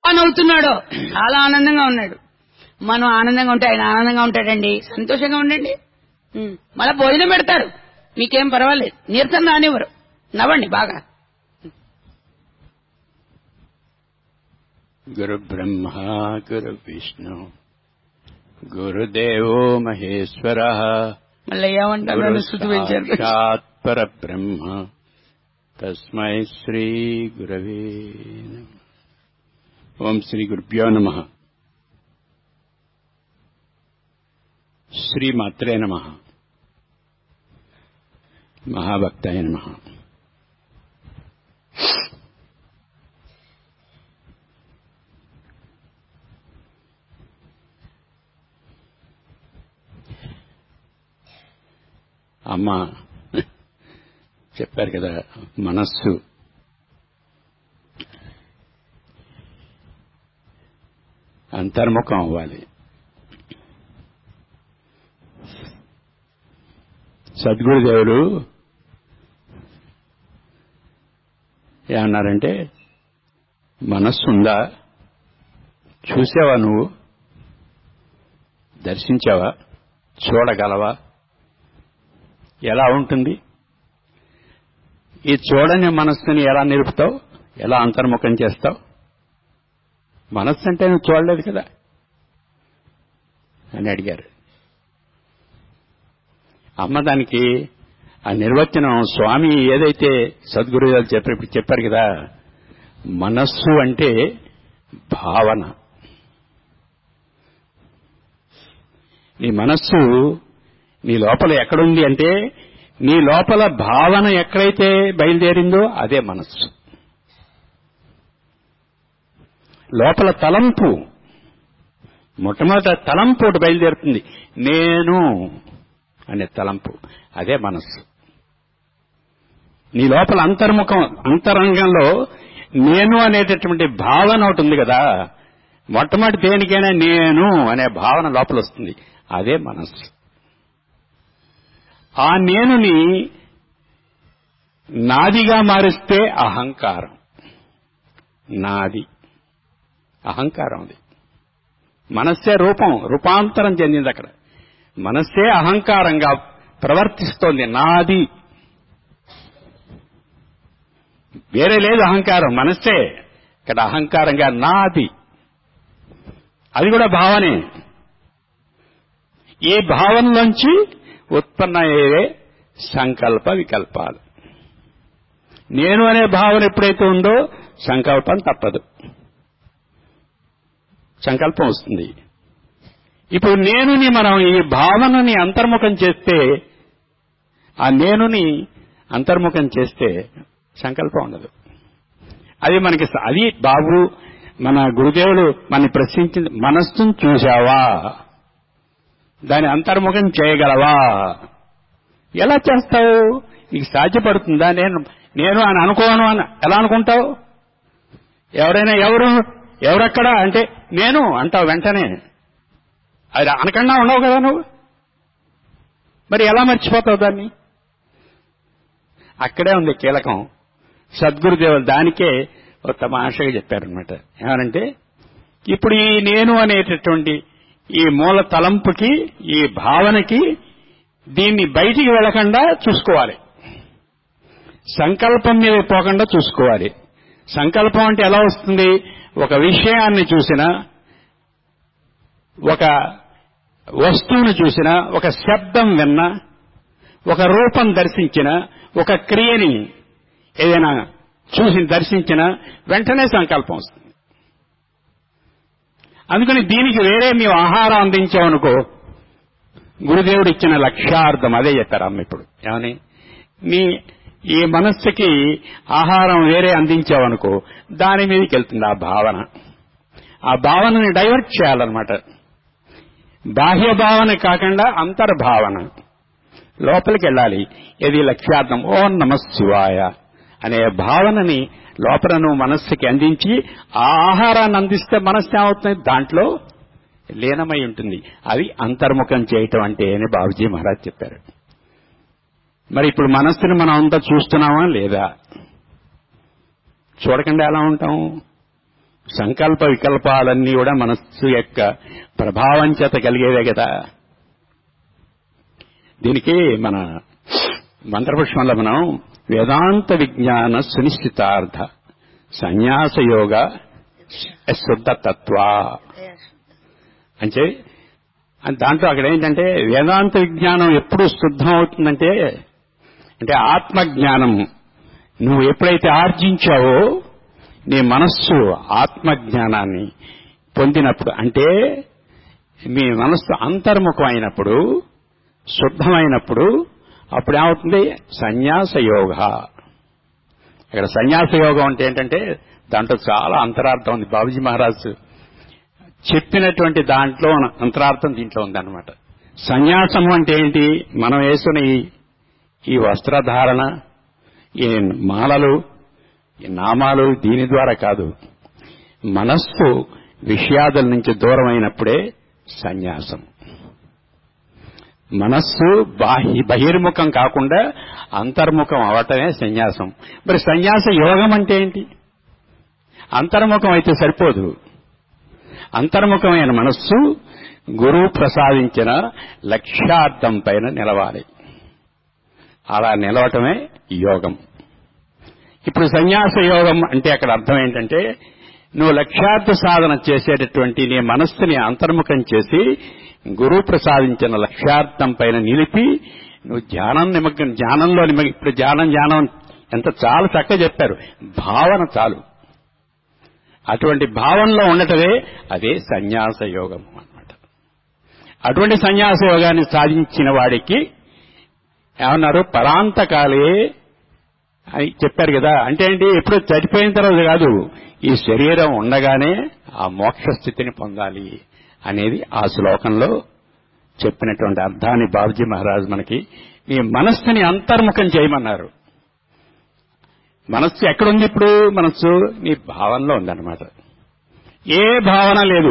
నవ్వుతున్నాడో చాలా ఆనందంగా ఉన్నాడు మనం ఆనందంగా ఉంటే ఆయన ఆనందంగా ఉంటాడండి సంతోషంగా ఉండండి ఉం. మళ్ళా భోజనం పెడతారు మీకేం పర్వాలేదు నీరసం రానివ్వరు నవ్వండి బాగా గురు బ్రహ్మ గురు విష్ణు గురుదేవో మహేశ్వర మళ్ళీ ఏమంటారు నన్ను శృతి పెంచారు సాక్షాత్ పరబ్రహ్మ తస్మై శ్రీ గురవే నమః. ఓం శ్రీ గురుభ్యో నమ శ్రీమాత్రే నమ మహాభక్తాయ నమ అమ్మ చెప్పారు కదా మనస్సు అంతర్ముఖం అవ్వాలి సద్గురుదేవుడు ఏమన్నారంటే మనస్సు ఉందా చూసావా నువ్వు దర్శించావా చూడగలవా ఎలా ఉంటుంది ఈ చూడని మనస్సుని ఎలా నిలుపుతావు ఎలా అంతర్ముఖం చేస్తావు మనస్సు అంటే నువ్వు చూడలేదు కదా అని అడిగారు అమ్మ దానికి ఆ నిర్వచనం స్వామి ఏదైతే సద్గురు చెప్పారు చెప్పారు కదా మనస్సు అంటే భావన నీ మనస్సు నీ లోపల ఎక్కడుంది అంటే నీ లోపల భావన ఎక్కడైతే బయలుదేరిందో అదే మనస్సు లోపల తలంపు మొట్టమొదట తలంపు ఒకటి బయలుదేరుతుంది నేను అనే తలంపు అదే మనస్సు నీ లోపల అంతర్ముఖం అంతరంగంలో నేను అనేటటువంటి భావన ఒకటి ఉంది కదా మొట్టమొదటి దేనికైనా నేను అనే భావన లోపల వస్తుంది అదే మనస్సు ఆ నేనుని నాదిగా మారిస్తే అహంకారం నాది అహంకారం అది మనస్సే రూపం రూపాంతరం చెందింది అక్కడ మనస్సే అహంకారంగా ప్రవర్తిస్తోంది నాది వేరే లేదు అహంకారం మనస్సే ఇక్కడ అహంకారంగా నాది అది కూడా భావనే ఈ భావనలోంచి ఉత్పన్నమయ్యే సంకల్ప వికల్పాలు నేను అనే భావన ఎప్పుడైతే ఉందో సంకల్పం తప్పదు సంకల్పం వస్తుంది ఇప్పుడు నేనుని మనం ఈ భావనని అంతర్ముఖం చేస్తే ఆ నేనుని అంతర్ముఖం చేస్తే సంకల్పం ఉండదు అది మనకి స- అది బాబు మన గురుదేవుడు మన ప్రశ్నించింది మనస్సును చూశావా దాని అంతర్ముఖం చేయగలవా ఎలా చేస్తావు నీకు సాధ్యపడుతుందా నేను నేను అని అనుకోను అని ఎలా అనుకుంటావు ఎవరైనా ఎవరు ఎవరెక్కడా అంటే నేను అంటావు వెంటనే అది అనకుండా ఉండవు కదా నువ్వు మరి ఎలా మర్చిపోతావు దాన్ని అక్కడే ఉంది కీలకం సద్గురుదేవులు దానికే ఒక తమాషగా చెప్పారనమాట ఏమనంటే ఇప్పుడు ఈ నేను అనేటటువంటి ఈ మూల తలంపుకి ఈ భావనకి దీన్ని బయటికి వెళ్లకుండా చూసుకోవాలి సంకల్పం మీద పోకుండా చూసుకోవాలి సంకల్పం అంటే ఎలా వస్తుంది ఒక విషయాన్ని చూసినా ఒక వస్తువును చూసినా ఒక శబ్దం విన్నా ఒక రూపం దర్శించిన ఒక క్రియని ఏదైనా చూసి దర్శించిన వెంటనే సంకల్పం వస్తుంది అందుకని దీనికి వేరే మేము ఆహారం అందించామనుకో గురుదేవుడు ఇచ్చిన లక్ష్యార్థం అదే చెప్పారు అమ్మ ఇప్పుడు ఏమని నీ ఈ మనస్సుకి ఆహారం వేరే అందించావనుకో దాని మీదకి వెళ్తుంది ఆ భావన ఆ భావనని డైవర్ట్ చేయాలన్నమాట బాహ్య భావన కాకుండా అంతర్భావన లోపలికి వెళ్ళాలి ఇది లక్ష్యార్థం ఓ నమ శివాయ అనే భావనని లోపల నువ్వు మనస్సుకి అందించి ఆ ఆహారాన్ని అందిస్తే మనస్సు ఏమవుతుంది దాంట్లో లీనమై ఉంటుంది అది అంతర్ముఖం చేయటం అంటే అని బాబుజీ మహారాజ్ చెప్పారు మరి ఇప్పుడు మనస్సుని మనం అంతా చూస్తున్నామా లేదా చూడకుండా ఎలా ఉంటాం సంకల్ప వికల్పాలన్నీ కూడా మనస్సు యొక్క ప్రభావం చేత కలిగేవే కదా దీనికి మన మంత్రపుష్పంలో మనం వేదాంత విజ్ఞాన సునిశ్చితార్థ సన్యాస యోగ శుద్ధ తత్వ అంటే దాంట్లో అక్కడ ఏంటంటే వేదాంత విజ్ఞానం ఎప్పుడు శుద్ధం అవుతుందంటే అంటే ఆత్మజ్ఞానం నువ్వు ఎప్పుడైతే ఆర్జించావో నీ మనస్సు ఆత్మజ్ఞానాన్ని పొందినప్పుడు అంటే మీ మనస్సు అంతర్ముఖం అయినప్పుడు శుద్ధమైనప్పుడు అప్పుడు ఏమవుతుంది సన్యాస యోగ ఇక్కడ సన్యాస యోగం అంటే ఏంటంటే దాంట్లో చాలా అంతరార్థం ఉంది బాబుజీ మహారాజ్ చెప్పినటువంటి దాంట్లో అంతరార్థం దీంట్లో ఉందన్నమాట సన్యాసం అంటే ఏంటి మనం వేసుకున్న ఈ ఈ వస్త్రధారణ ఈ మాలలు ఈ నామాలు దీని ద్వారా కాదు మనస్సు విషయాదుల నుంచి దూరం అయినప్పుడే సన్యాసం మనస్సు బాహి బహిర్ముఖం కాకుండా అంతర్ముఖం అవటమే సన్యాసం మరి సన్యాస యోగం అంటే ఏంటి అంతర్ముఖం అయితే సరిపోదు అంతర్ముఖమైన మనస్సు గురువు ప్రసాదించిన లక్ష్యార్థం పైన నిలవాలి అలా నిలవటమే యోగం ఇప్పుడు సన్యాస యోగం అంటే అక్కడ అర్థం ఏంటంటే నువ్వు లక్ష్యార్థ సాధన చేసేటటువంటి నీ మనస్సుని అంతర్ముఖం చేసి గురువు ప్రసాదించిన లక్ష్యార్థం పైన నిలిపి నువ్వు ధ్యానం నిమగ్నం ధ్యానంలో నిమగ్నం ఇప్పుడు ధ్యానం ధ్యానం ఎంత చాలా చక్కగా చెప్పారు భావన చాలు అటువంటి భావనలో ఉండటమే అదే సన్యాస యోగం అన్నమాట అటువంటి సన్యాస యోగాన్ని సాధించిన వాడికి ఏమన్నారు పరాంతకాలే అని చెప్పారు కదా అంటే ఏంటి ఎప్పుడు చనిపోయిన తర్వాత కాదు ఈ శరీరం ఉండగానే ఆ మోక్ష స్థితిని పొందాలి అనేది ఆ శ్లోకంలో చెప్పినటువంటి అర్థాన్ని బాబుజీ మహారాజ్ మనకి మీ మనస్సుని అంతర్ముఖం చేయమన్నారు మనస్సు ఎక్కడుంది ఇప్పుడు మనస్సు నీ భావనలో ఉందన్నమాట ఏ భావన లేదు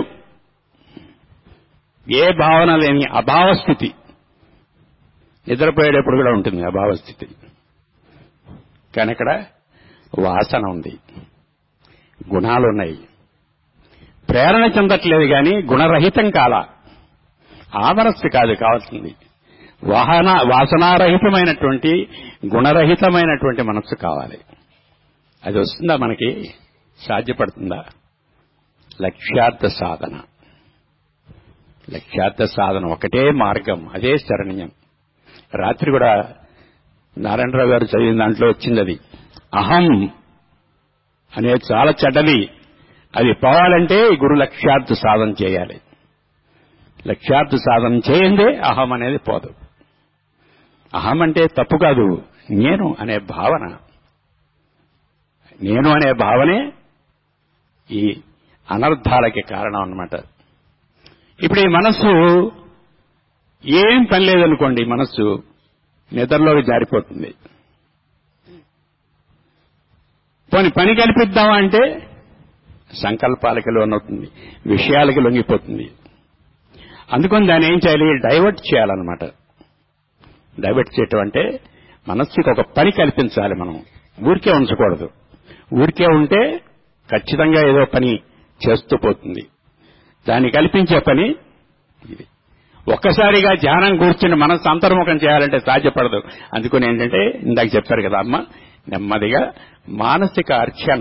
ఏ భావన లేని అభావస్థితి నిద్రపోయేటప్పుడు కూడా ఉంటుంది అభావస్థితి కానీ అక్కడ వాసన ఉంది గుణాలు ఉన్నాయి ప్రేరణ చెందట్లేదు కానీ గుణరహితం కాల ఆ మనస్సు కాదు కావాల్సింది వాహన వాసనారహితమైనటువంటి గుణరహితమైనటువంటి మనస్సు కావాలి అది వస్తుందా మనకి సాధ్యపడుతుందా లక్ష్యార్థ సాధన లక్ష్యార్థ సాధన ఒకటే మార్గం అదే శరణ్యం రాత్రి కూడా నారాయణరావు గారు చదివిన దాంట్లో వచ్చింది అది అహం అనేది చాలా చెడ్డది అది పోవాలంటే గురు లక్ష్యార్థ సాధన చేయాలి లక్ష్యార్థ సాధన చేయందే అహం అనేది పోదు అహం అంటే తప్పు కాదు నేను అనే భావన నేను అనే భావనే ఈ అనర్థాలకి కారణం అన్నమాట ఇప్పుడు ఈ మనస్సు ఏం పని లేదనుకోండి మనస్సు నిద్రలోకి జారిపోతుంది పోని పని కల్పిద్దామా అంటే సంకల్పాలకి లోనవుతుంది విషయాలకి లొంగిపోతుంది అందుకని దాన్ని ఏం చేయాలి డైవర్ట్ చేయాలన్నమాట డైవర్ట్ చేయటం అంటే మనస్సుకి ఒక పని కల్పించాలి మనం ఊరికే ఉంచకూడదు ఊరికే ఉంటే ఖచ్చితంగా ఏదో పని చేస్తూ పోతుంది దాన్ని కల్పించే పని ఇది ఒక్కసారిగా ధ్యానం కూర్చుని మనస్సు అంతర్ముఖం చేయాలంటే సాధ్యపడదు అందుకని ఏంటంటే ఇందాక చెప్పారు కదా అమ్మ నెమ్మదిగా మానసిక అర్చన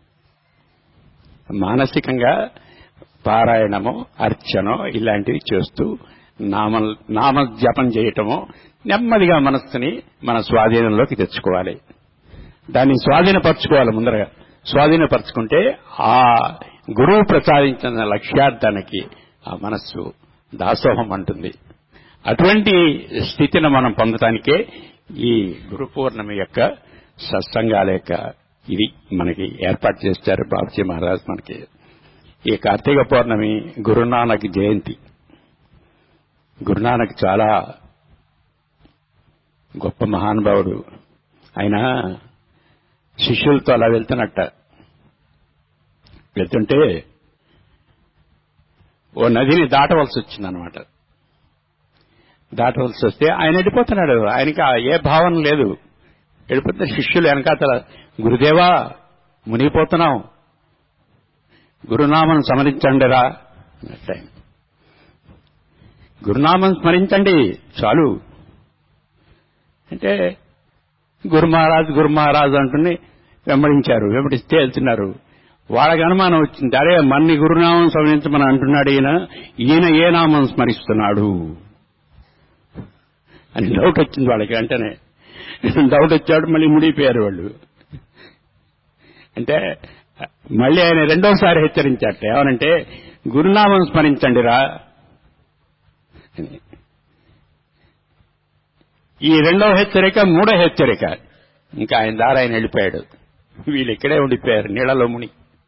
మానసికంగా పారాయణమో అర్చనో ఇలాంటివి చేస్తూ నామ నామ జపం చేయటమో నెమ్మదిగా మనస్సుని మన స్వాధీనంలోకి తెచ్చుకోవాలి దాన్ని స్వాధీనపరచుకోవాలి ముందరగా స్వాధీనపరచుకుంటే ఆ గురువు ప్రసాదించిన లక్ష్యార్థానికి ఆ మనస్సు దాసోహం అంటుంది అటువంటి స్థితిని మనం పొందటానికే ఈ గురు పూర్ణమి యొక్క సత్సంగాల యొక్క ఇది మనకి ఏర్పాటు చేశారు బాబుజీ మహారాజ్ మనకి ఈ కార్తీక పౌర్ణమి గురునానక్ జయంతి గురునానక్ చాలా గొప్ప మహానుభావుడు ఆయన శిష్యులతో అలా వెళ్తున్నట్ట వెళ్తుంటే ఓ నదిని దాటవలసి వచ్చిందనమాట దాటవలసి వస్తే ఆయన వెళ్ళిపోతున్నాడు ఆయనకి ఆ ఏ భావన లేదు వెళ్ళిపోతే శిష్యులు వెనకాతల గురుదేవా మునిగిపోతున్నాం గురునామం స్మరించండిరా అన్నట్టే గురునామం స్మరించండి చాలు అంటే గురు మహారాజ్ గురు మహారాజ్ అంటుని వెంబడించారు వెంబడిస్తే వెళ్తున్నారు వాళ్ళకి అనుమానం వచ్చింది అరే మన్ని గురునామం స్మరించమని అంటున్నాడు ఈయన ఈయన ఏ నామం స్మరిస్తున్నాడు అని డౌట్ వచ్చింది వాళ్ళకి వెంటనే డౌట్ వచ్చాడు మళ్ళీ ముడిపోయారు వాళ్ళు అంటే మళ్ళీ ఆయన రెండోసారి హెచ్చరించాట ఏమనంటే గురునామం స్మరించండిరా అని ఈ రెండో హెచ్చరిక మూడో హెచ్చరిక ఇంకా ఆయన దారి ఆయన వెళ్ళిపోయాడు వీళ్ళు ఇక్కడే ఉండిపోయారు నీళ్ళలో ముని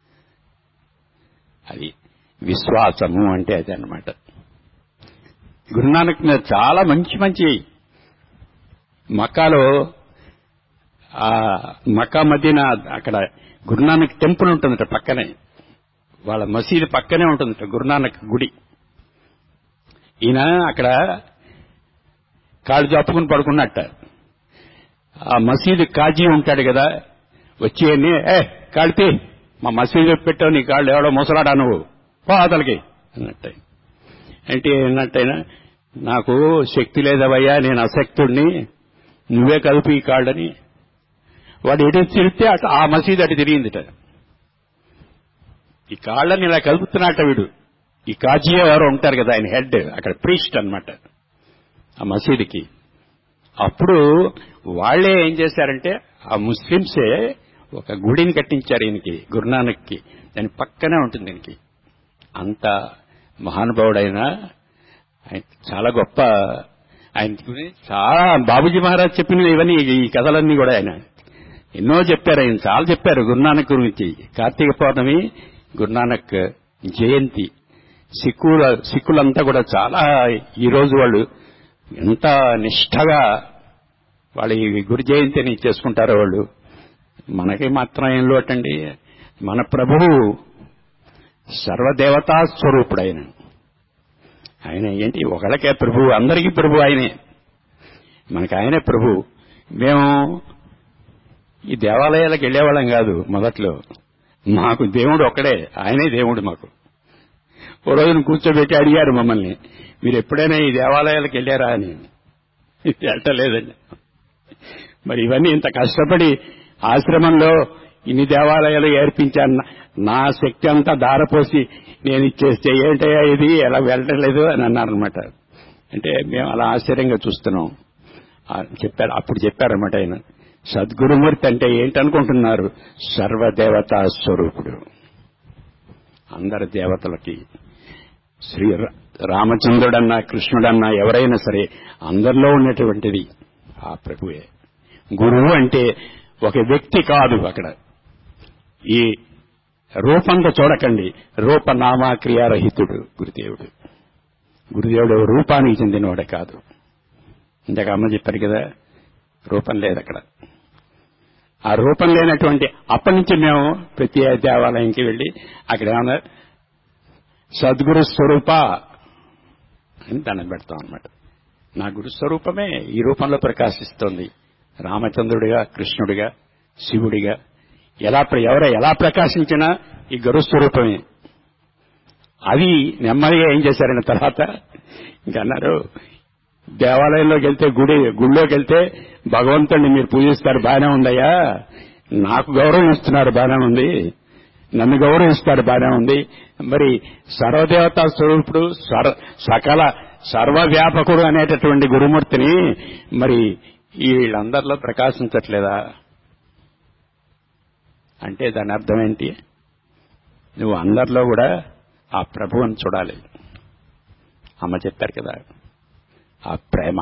అది విశ్వాసము అంటే అది అన్నమాట గురునానక్ మీద చాలా మంచి మంచి మక్కాలో ఆ మక్కా మదీనా అక్కడ గురునానక్ టెంపుల్ ఉంటుందట పక్కనే వాళ్ళ మసీదు పక్కనే ఉంటుందట గురునానక్ గుడి ఈయన అక్కడ కాళ్ళు చాపుకుని పడుకున్నట్ట ఆ మసీదు కాజీ ఉంటాడు కదా వచ్చి అన్ని, ఏ కాళ్ళి మా మసీదు పెట్టావు నీ కాళ్ళు ఎవడో ముసలాడా నువ్వు పో అతలకి అన్నట్టు అంటే అన్నట్టయినా నాకు శక్తి లేదవయ్యా నేను అశక్తుడిని నువ్వే కలుపు ఈ కాళ్ళని వాడు ఎటు తిరిగితే అటు ఆ మసీదు అటు తిరిగిందిట ఈ కాళ్ళని ఇలా కలుపుతున్నట్ట వీడు ఈ కాజీ ఎవరో ఉంటారు కదా ఆయన హెడ్ అక్కడ ప్రీస్ట్ అన్నమాట ఆ మసీదుకి అప్పుడు వాళ్లే ఏం చేశారంటే ఆ ముస్లింసే ఒక గుడిని కట్టించారు ఈయనకి గురునానక్కి దాని పక్కనే ఉంటుంది దీనికి అంత మహానుభావుడైన ఆయన చాలా గొప్ప ఆయన గురించి చాలా బాబుజీ మహారాజ్ చెప్పిన ఇవన్నీ ఈ కథలన్నీ కూడా ఆయన ఎన్నో చెప్పారు ఆయన చాలా చెప్పారు గురునానక్ గురించి కార్తీక పౌర్ణమి గురునానక్ జయంతి సిక్కుల సిక్కులంతా కూడా చాలా ఈ రోజు వాళ్ళు ఎంత నిష్ఠగా వాళ్ళు ఈ గురు జయంతిని చేసుకుంటారో వాళ్ళు మనకి మాత్రం ఏం లోటండి మన ప్రభువు సర్వదేవతా స్వరూపుడు ఆయన ఆయన ఏంటి ఒకళ్ళకే ప్రభు అందరికీ ప్రభు ఆయనే మనకి ఆయనే ప్రభు మేము ఈ దేవాలయాలకు వెళ్ళేవాళ్ళం కాదు మొదట్లో మాకు దేవుడు ఒక్కడే ఆయనే దేవుడు మాకు ఓ రోజున కూర్చోబెట్టి అడిగారు మమ్మల్ని మీరు ఎప్పుడైనా ఈ దేవాలయాలకు వెళ్ళారా అని వెళ్ళలేదండి మరి ఇవన్నీ ఇంత కష్టపడి ఆశ్రమంలో ఇన్ని దేవాలయాలు ఏర్పించాను నా శక్తి అంతా దారపోసి నేను ఇచ్చేస్తే ఏంటయ్యా ఇది ఎలా వెళ్ళలేదు అని అన్నారనమాట అంటే మేము అలా ఆశ్చర్యంగా చూస్తున్నాం ఆ చెప్పారు అప్పుడు చెప్పారనమాట ఆయన సద్గురుమూర్తి అంటే ఏంటనుకుంటున్నారు సర్వదేవతా స్వరూపుడు అందరి దేవతలకి శ్రీ రా- రామచంద్రుడన్నా కృష్ణుడన్నా ఎవరైనా సరే అందరిలో ఉన్నటువంటిది ఆ ప్రభువే గురువు అంటే ఒక వ్యక్తి కాదు అక్కడ ఈ రూపంతో చూడకండి రూపనామా క్రియారహితుడు గురుదేవుడు గురుదేవుడు రూపానికి చెందినవాడే కాదు ఇందాక అమ్మ చెప్పారు కదా రూపం లేదు అక్కడ ఆ రూపం లేనటువంటి అప్పటి నుంచి మేము ప్రతి దేవాలయంకి వెళ్లి అక్కడ ఏమన్నా సద్గురు స్వరూప అని దండం పెడతాం అనమాట నా గురు స్వరూపమే ఈ రూపంలో ప్రకాశిస్తోంది రామచంద్రుడిగా కృష్ణుడిగా శివుడిగా ఎలా ప్ర- ఎవరు ఎలా ప్రకాశించినా ఈ గురు స్వరూపమే అది నెమ్మదిగా ఏం చేశారన్న తర్వాత ఇంకా అన్నారు దేవాలయంలోకి వెళ్తే గుడి గుడిలోకి వెళ్తే భగవంతుడిని మీరు పూజిస్తారు బాగానే ఉందయ్యా నాకు గౌరవం ఇస్తున్నారు బాగానే ఉంది నన్ను గౌరవిస్తారు బాగానే ఉంది మరి సర్వదేవతా స్వరూపుడు సర్ సకల సర్వవ్యాపకుడు అనేటటువంటి గురుమూర్తిని మరి ఈ వీళ్ళందరిలో ప్రకాశించట్లేదా అంటే దాని అర్థం ఏంటి నువ్వు అందరిలో కూడా ఆ ప్రభువుని చూడాలి అమ్మ చెప్పారు కదా ఆ ప్రేమ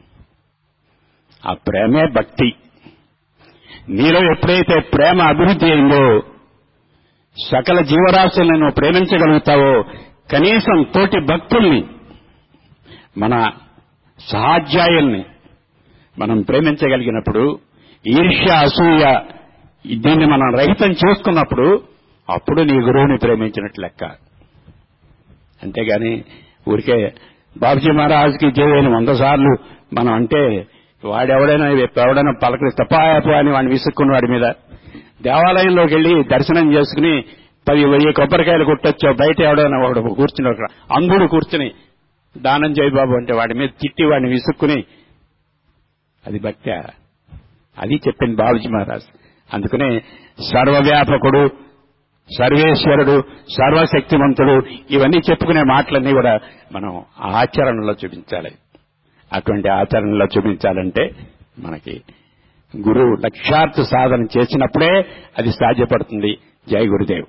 ఆ ప్రేమే భక్తి నీలో ఎప్పుడైతే ప్రేమ అభివృద్ధి అయిందో సకల జీవరాశులను నువ్వు ప్రేమించగలుగుతావో కనీసం తోటి భక్తుల్ని మన సహాధ్యాయుల్ని మనం ప్రేమించగలిగినప్పుడు ఈర్ష్య అసూయ దీన్ని మనం రహితం చేసుకున్నప్పుడు అప్పుడు నీ గురువుని ప్రేమించినట్లు లెక్క అంతేగాని ఊరికే బాబుజీ మహారాజ్కి జయని వంద సార్లు మనం అంటే వాడెవడైనా ఎవడైనా పలకరిస్తే పాయపో అని వాడిని విసుక్కున్న వాడి మీద దేవాలయంలోకి వెళ్లి దర్శనం చేసుకుని పది వెయ్యి కొబ్బరికాయలు కొట్టొచ్చో బయట ఎవడైనా వాడు కూర్చుని ఒక అంగుడు కూర్చుని దానం చేయి బాబు అంటే వాడి మీద తిట్టి వాడిని విసుక్కుని అది భక్త్య అది చెప్పింది బాబుజీ మహారాజ్ అందుకనే సర్వవ్యాపకుడు సర్వేశ్వరుడు సర్వశక్తిమంతుడు ఇవన్నీ చెప్పుకునే మాటలన్నీ కూడా మనం ఆచరణలో చూపించాలి అటువంటి ఆచరణలో చూపించాలంటే మనకి గురువు లక్ష్యార్థ సాధన చేసినప్పుడే అది సాధ్యపడుతుంది జై గురుదేవ్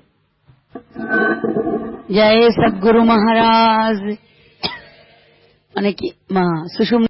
జయ సద్గురు మహారాజ్ మనకి మా సుషుమ్